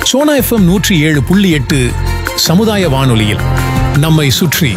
Sona FM நூற்றி ஏழு புள்ளி எட்டு சமுதாய வானொலியில் நம்மை சுற்றி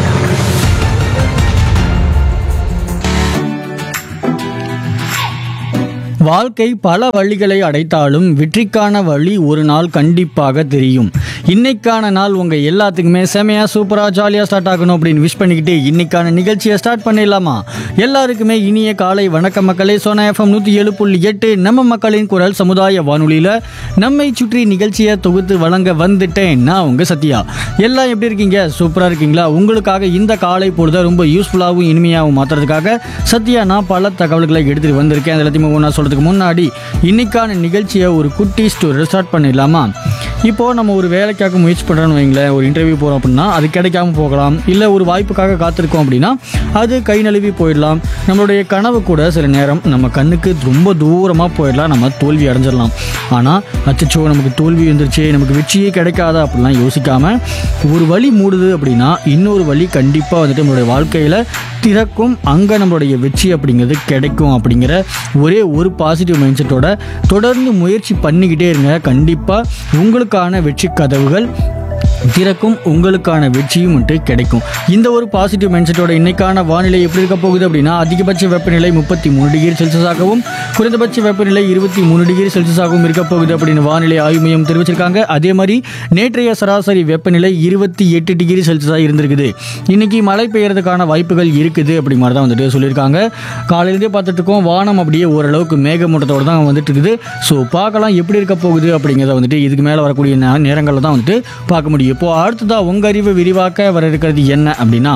வாழ்க்கை பல வழிகளை அடைத்தாலும் வெற்றிக்கான வழி ஒரு நாள் கண்டிப்பாக தெரியும் இன்னைக்கான நாள் உங்க எல்லாத்துக்குமே செமையா சூப்பரா ஜாலியா ஸ்டார்ட் ஆகணும் அப்படின்னு விஷ் பண்ணிக்கிட்டு இன்னைக்கான நிகழ்ச்சியை ஸ்டார்ட் பண்ணிடலாமா எல்லாருக்குமே இனிய காலை வணக்க மக்களே சோனா எஃப்எம் நூத்தி ஏழு புள்ளி எட்டு நம்ம மக்களின் குரல் சமுதாய வானொலியில நம்மை சுற்றி நிகழ்ச்சியை தொகுத்து வழங்க வந்துட்டேன் நான் உங்க சத்யா எல்லாம் எப்படி இருக்கீங்க சூப்பரா இருக்கீங்களா உங்களுக்காக இந்த காலை பொழுத ரொம்ப யூஸ்ஃபுல்லாகவும் இனிமையாகவும் மாத்துறதுக்காக சத்யா நான் பல தகவல்களை எடுத்துட்டு வந்திருக்கேன் அது எல்லாத்தையும் ஒன்றா சொல்றதுக்கு முன்னாடி இன்னைக்கான நிகழ்ச்சியை ஒரு குட்டி ஸ்டோரி ஸ்டார்ட் பண்ணிடலாமா இப்போ நம்ம ஒரு வேலைக்காக முயற்சி பண்ணுறோன்னு வைங்களேன் ஒரு இன்டர்வியூ போகிறோம் அப்படின்னா அது கிடைக்காம போகலாம் இல்லை ஒரு வாய்ப்புக்காக காத்திருக்கோம் அப்படின்னா அது கை நழுவி போயிடலாம் நம்மளுடைய கனவு கூட சில நேரம் நம்ம கண்ணுக்கு ரொம்ப தூரமாக போயிடலாம் நம்ம தோல்வி அடைஞ்சிடலாம் ஆனால் அச்சச்சோ நமக்கு தோல்வி வந்துருச்சு நமக்கு வெற்றியே கிடைக்காதா அப்படிலாம் யோசிக்காம ஒரு வழி மூடுது அப்படின்னா இன்னொரு வழி கண்டிப்பாக வந்துட்டு நம்மளுடைய வாழ்க்கையில் திறக்கும் அங்கே நம்மளுடைய வெற்றி அப்படிங்கிறது கிடைக்கும் அப்படிங்கிற ஒரே ஒரு பாசிட்டிவ் மைண்ட் செட்டோட தொடர்ந்து முயற்சி பண்ணிக்கிட்டே இருங்க கண்டிப்பாக உங்களுக்கான வெற்றி கதவுகள் திறக்கும் உங்களுக்கான வெற்றியும் மட்டும் கிடைக்கும் இந்த ஒரு பாசிட்டிவ் மைண்ட் செட்டோட இன்னைக்கான வானிலை எப்படி இருக்க போகுது அப்படின்னா அதிகபட்ச வெப்பநிலை முப்பத்தி மூணு டிகிரி செல்சியஸாகவும் குறைந்தபட்ச வெப்பநிலை இருபத்தி மூணு டிகிரி செல்சியஸாகவும் இருக்க போகுது அப்படின்னு வானிலை ஆய்வு மையம் தெரிவிச்சிருக்காங்க அதே மாதிரி நேற்றைய சராசரி வெப்பநிலை இருபத்தி எட்டு டிகிரி செல்சியஸாக இருந்திருக்குது இன்னைக்கு மழை பெய்யறதுக்கான வாய்ப்புகள் இருக்குது அப்படி மாதிரி தான் வந்துட்டு சொல்லியிருக்காங்க காலையிலேருந்தே பார்த்துட்டு இருக்கோம் வானம் அப்படியே ஓரளவுக்கு மேகமூட்டத்தோட தான் வந்துட்டு இருக்குது ஸோ பார்க்கலாம் எப்படி இருக்க போகுது அப்படிங்கிறத வந்துட்டு இதுக்கு மேலே வரக்கூடிய நே- நேரங்களில் தான் வந்துட்டு பார்க்க முடியும் இப்போ அடுத்ததா உங்க அறிவை விரிவாக்க வர இருக்கிறது என்ன அப்படின்னா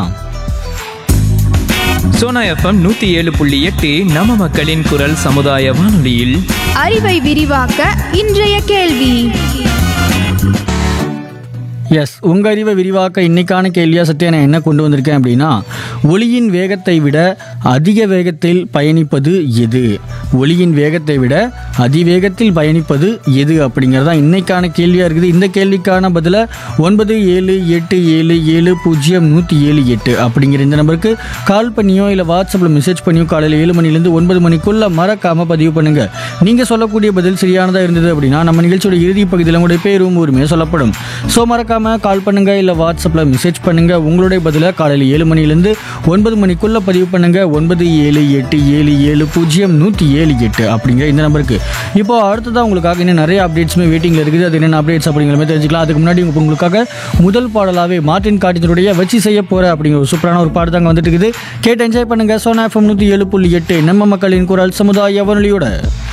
சோனா எஃப்எம் நூத்தி ஏழு புள்ளி எட்டு நம்ம மக்களின் குரல் சமுதாய வானொலியில் அறிவை விரிவாக்க இன்றைய கேள்வி எஸ் உங்க அறிவை விரிவாக்க இன்னைக்கான கேள்வியா சத்யா நான் என்ன கொண்டு வந்திருக்கேன் அப்படின்னா ஒளியின் வேகத்தை விட அதிக வேகத்தில் பயணிப்பது எது ஒளியின் வேகத்தை விட அதிவேகத்தில் பயணிப்பது எது அப்படிங்கிறது தான் இன்னைக்கான கேள்வியா இருக்குது இந்த கேள்விக்கான பதில ஒன்பது ஏழு எட்டு ஏழு ஏழு பூஜ்ஜியம் நூற்றி ஏழு எட்டு அப்படிங்கிற இந்த நம்பருக்கு கால் பண்ணியோ இல்லை வாட்ஸ்அப்பில் மெசேஜ் பண்ணியோ காலையில் ஏழு மணிலேருந்து ஒன்பது மணிக்குள்ள மறக்காம பதிவு பண்ணுங்க நீங்க சொல்லக்கூடிய பதில் சரியானதா இருந்தது அப்படின்னா நம்ம நிகழ்ச்சியோட இறுதி பகுதியில் உங்களுடைய பேரும் ஊருமே சொல்லப்படும் ஸோ மறக்காம கால் பண்ணுங்க இல்லை வாட்ஸ்அப்பில் மெசேஜ் பண்ணுங்க உங்களுடைய பதிலை காலையில் ஏழு மணிலேருந்து ஒன்பது மணிக்குள்ள பதிவு பண்ணுங்க ஒன்பது ஏழு எட்டு ஏழு ஏழு பூஜ்ஜியம் நூற்றி ஏழு எட்டு அப்படிங்கிற இந்த நம்பருக்கு இப்போ அடுத்ததான் உங்களுக்காக இன்னும் நிறைய அப்டேட்ஸுமே வெயிட்டிங்கில் இருக்குது அது என்னென்ன அப்டேட்ஸ் அப்படிங்கிற மாதிரி தெரிஞ்சுக்கலாம் அதுக்கு முன்னாடி உங்க- உங்களுக்காக முதல் பாடலாவே மார்ட்டின் காட்டினுடைய வச்சு செய்ய போற அப்படிங்கிற ஒரு சூப்பரான ஒரு பாட்டு தாங்க வந்துட்டு இருக்குது கேட்டு என்ஜாய் பண்ணுங்க சோனா எஃப்எம் நூற்றி ஏழு புள்ளி எட்டு நம்ம மக்களின் குரல் சமுதாய வானொலியோட